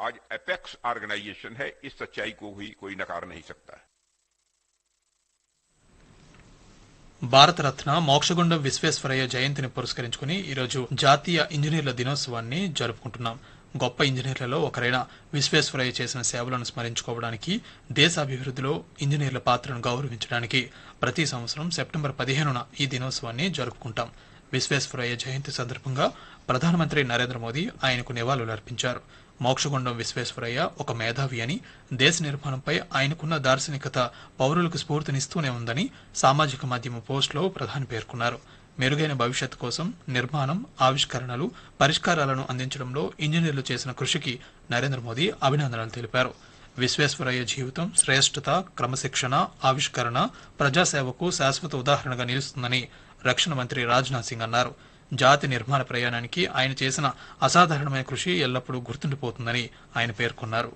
आज apex organisation है इस सच्चाई को भी कोई नकार नहीं सकता భారతరత్న మోక్షగుండం విశ్వేశ్వరయ్య జయంతిని పురస్కరించుకుని ఈరోజు జాతీయ ఇంజనీర్ల దినోత్సవాన్ని జరుపుకుంటున్నాం గొప్ప ఇంజనీర్లలో ఒకరైన విశ్వేశ్వరయ్య చేసిన సేవలను స్మరించుకోవడానికి దేశాభివృద్ధిలో ఇంజనీర్ల పాత్రను గౌరవించడానికి ప్రతి సంవత్సరం సెప్టెంబర్ పదిహేనున ఈ దినోత్సవాన్ని జరుపుకుంటాం విశ్వేశ్వరయ్య జయంతి సందర్భంగా ప్రధానమంత్రి నరేంద్ర మోదీ ఆయనకు నివాళులర్పించారు మోక్షగుండం విశ్వేశ్వరయ్య ఒక మేధావి అని దేశ నిర్మాణంపై ఆయనకున్న దార్శనికత పౌరులకు స్ఫూర్తినిస్తూనే ఉందని సామాజిక మాధ్యమ పోస్టులో ప్రధాని పేర్కొన్నారు మెరుగైన భవిష్యత్తు కోసం నిర్మాణం ఆవిష్కరణలు పరిష్కారాలను అందించడంలో ఇంజనీర్లు చేసిన కృషికి నరేంద్ర మోదీ అభినందనలు తెలిపారు విశ్వేశ్వరయ్య జీవితం శ్రేష్ఠత క్రమశిక్షణ ఆవిష్కరణ ప్రజాసేవకు శాశ్వత ఉదాహరణగా నిలుస్తుందని రక్షణ మంత్రి రాజ్నాథ్ సింగ్ అన్నారు జాతి నిర్మాణ ప్రయాణానికి ఆయన చేసిన అసాధారణమైన కృషి ఎల్లప్పుడూ గుర్తుండిపోతుందని ఆయన పేర్కొన్నారు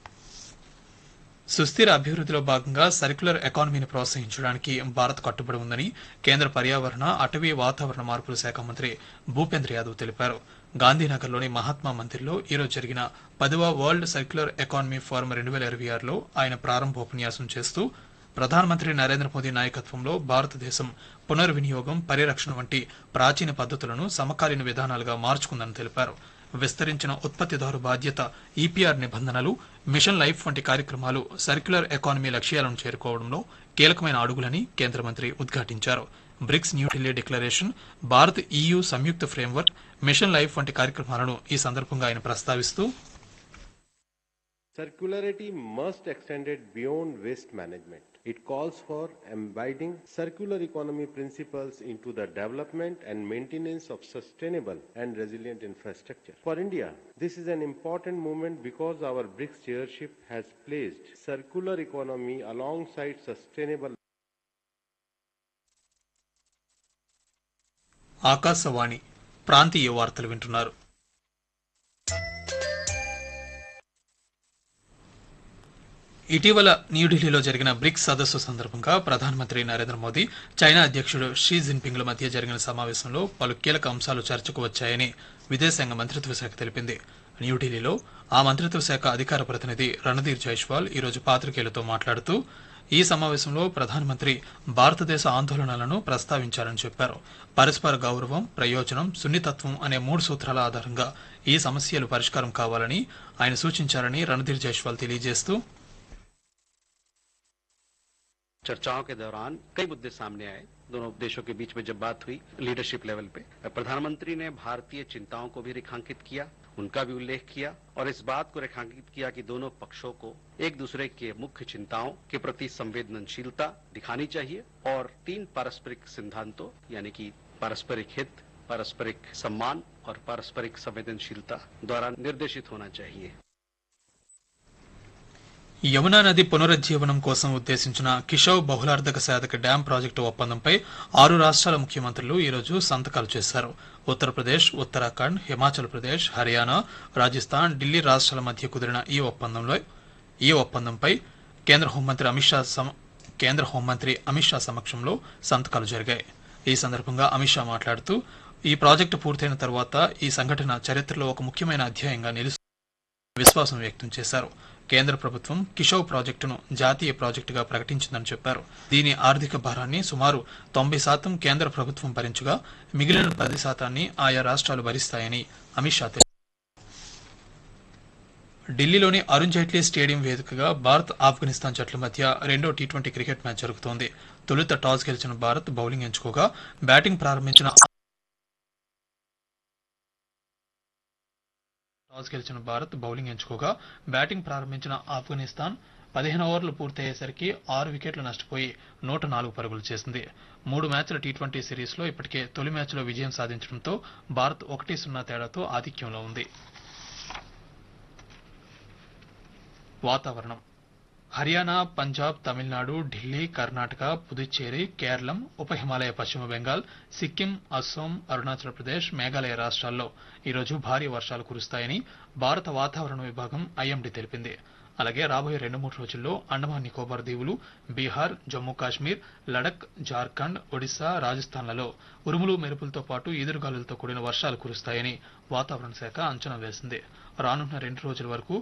సుస్థిర అభివృద్ధిలో భాగంగా సర్క్యులర్ ఎకానమీని ప్రోత్సహించడానికి భారత్ కట్టుబడి ఉందని కేంద్ర పర్యావరణ అటవీ వాతావరణ మార్పుల శాఖ మంత్రి భూపేంద్ర యాదవ్ తెలిపారు గాంధీనగర్లోని మహాత్మా మందిర్లో ఈరోజు జరిగిన పదవ వరల్డ్ సర్క్యులర్ ఎకానమీ ఫోరం రెండు వేల ఇరవై ఆరులో ఆయన ప్రారంభోపన్యాసం చేస్తూ ప్రధానమంత్రి నరేంద్ర మోదీ నాయకత్వంలో భారతదేశం పునర్వినియోగం పరిరక్షణ వంటి ప్రాచీన పద్ధతులను సమకాలీన విధానాలుగా మార్చుకుందని తెలిపారు విస్తరించిన ఉత్పత్తిదారు బాధ్యత ఈపీఆర్ నిబంధనలు మిషన్ లైఫ్ వంటి కార్యక్రమాలు సర్క్యులర్ ఎకానమీ లక్ష్యాలను చేరుకోవడంలో కీలకమైన అడుగులని కేంద్ర మంత్రి ఉద్ఘాటించారు BRICS New Delhi declaration Bharat EU సంయుక్త ఫ్రేమ్వర్క్ మిషన్ లైఫ్ వంటి కార్యక్రమాలను ఈ సందర్భంగా ఆయన ప్రస్తావిస్తూ Circularity must extend it beyond waste management. It calls for embedding circular economy principles into the development and maintenance of sustainable and resilient infrastructure. For India, this is an important moment because our BRICS chairship has placed circular economy alongside sustainable Akashvani ప్రాంతీయ వార్తలు వింటున్నారు ఇటీవల న్యూఢిల్లీలో జరిగిన bricks సదస్సు సందర్భంగా ప్రధానమంత్రి Narendra Modi China Xi షీ జిన్పింగ్ల మధ్య జరిగిన సమావేశంలో పలు కీలక అంశాలు చర్చకు వచ్చాయని విదేశాంగ మంత్రిత్వ శాఖ తెలిపింది న్యూఢిల్లీలో ఆ మంత్రిత్వ శాఖ అధికార ప్రతినిధి రణధీర్ జైష్వాల్ ఈరోజు పాత్రికేయులతో మాట్లాడుతూ ఈ సమావేశంలో ప్రధానమంత్రి భారతదేశ ఆందోళనలను ప్రస్తావించారని చెప్పారు పరస్పర గౌరవం ప్రయోజనం సున్నితత్వం అనే మూడు సూత్రాల ఆధారంగా ఈ సమస్యలు పరిష్కారం కావాలని ఆయన సూచించారని రణధీర్ జైష్వాల్ తెలియజేస్తూ चर्चाओं के दौरान कई मुद्दे सामने आए दोनों देशों के बीच में जब बात हुई लीडरशिप लेवल पे प्रधानमंत्री ने भारतीय चिंताओं को भी रेखांकित किया उनका भी उल्लेख किया और इस बात को रेखांकित किया कि दोनों पक्षों को एक दूसरे के मुख्य चिंताओं के प्रति संवेदनशीलता दिखानी चाहिए और तीन पारस्परिक सिद्धांतों यानी कि पारस्परिक हित पारस्परिक सम्मान और पारस्परिक संवेदनशीलता द्वारा निर्देशित होना चाहिए యమునా నది పునరుజ్జీవనం కోసం ఉద్దేశించిన కిషవ్ బహుళార్థక సాధక డ్యాం ప్రాజెక్టు ఒప్పందంపై ఆరు రాష్ట్రాల ముఖ్యమంత్రులు ఈరోజు సంతకాలు చేశారు ఉత్తరప్రదేశ్ ఉత్తరాఖండ్ హిమాచల్ ప్రదేశ్ హర్యానా రాజస్థాన్ ఢిల్లీ రాష్ట్రాల మధ్య కుదిరిన ఈ ఒప్పందంలో ఈ ఒప్పందంపై కేంద్ర హోంమంత్రి అమిత్ షా సమ- కేంద్ర హోంమంత్రి అమిత్ షా సమక్షంలో సంతకాలు జరిగాయి ఈ సందర్భంగా అమిత్ షా మాట్లాడుతూ ఈ ప్రాజెక్టు పూర్తయిన తర్వాత ఈ సంఘటన చరిత్రలో ఒక ముఖ్యమైన అధ్యాయంగా నిలుస్తుంది విశ్వాసం వ్యక్తం చేశారు కేంద్ర ప్రభుత్వం కిషోవ్ ప్రాజెక్టును జాతీయ ప్రాజెక్టుగా ప్రకటించిందని చెప్పారు దీని ఆర్థిక భారాన్ని సుమారు తొంభై శాతం కేంద్ర ప్రభుత్వం భరించగా మిగిలిన పది శాతాన్ని ఆయా రాష్ట్రాలు భరిస్తాయని అమిత్ షా తెలిపారు ఢిల్లీలోని అరుణ్ జైట్లీ స్టేడియం వేదికగా భారత్ ఆఫ్ఘనిస్తాన్ జట్ల మధ్య రెండో టీ ట్వంటీ క్రికెట్ మ్యాచ్ జరుగుతోంది తొలుత టాస్ గెలిచిన భారత్ బౌలింగ్ ఎంచుకోగా బ్యాటింగ్ ప్రారంభించిన టాస్ గెలిచిన భారత్ బౌలింగ్ ఎంచుకోగా బ్యాటింగ్ ప్రారంభించిన ఆఫ్ఘనిస్తాన్ పదిహేను ఓవర్లు పూర్తయ్యేసరికి ఆరు వికెట్లు నష్టపోయి నూట నాలుగు పరుగులు చేసింది మూడు మ్యాచ్ల టీ ట్వంటీ సిరీస్లో ఇప్పటికే తొలి మ్యాచ్లో విజయం సాధించడంతో భారత్ ఒకటి సున్నా తేడాతో ఆధిక్యంలో ఉంది వాతావరణం హర్యానా పంజాబ్ తమిళనాడు ఢిల్లీ కర్ణాటక పుదుచ్చేరి కేరళం ఉప హిమాలయ పశ్చిమ బెంగాల్ సిక్కిం అస్సోం అరుణాచల్ ప్రదేశ్ మేఘాలయ రాష్ట్రాల్లో ఈరోజు భారీ వర్షాలు కురుస్తాయని భారత వాతావరణ విభాగం ఐఎండీ తెలిపింది అలాగే రాబోయే రెండు మూడు రోజుల్లో అండమాన్ నికోబార్ దీవులు బీహార్ జమ్మూ కాశ్మీర్ లడక్ జార్ఖండ్ ఒడిశా రాజస్థాన్లలో ఉరుములు మెరుపులతో పాటు ఈదురుగాలులతో కూడిన వర్షాలు కురుస్తాయని వాతావరణ శాఖ అంచనా వేసింది రానున్న రెండు రోజుల వరకు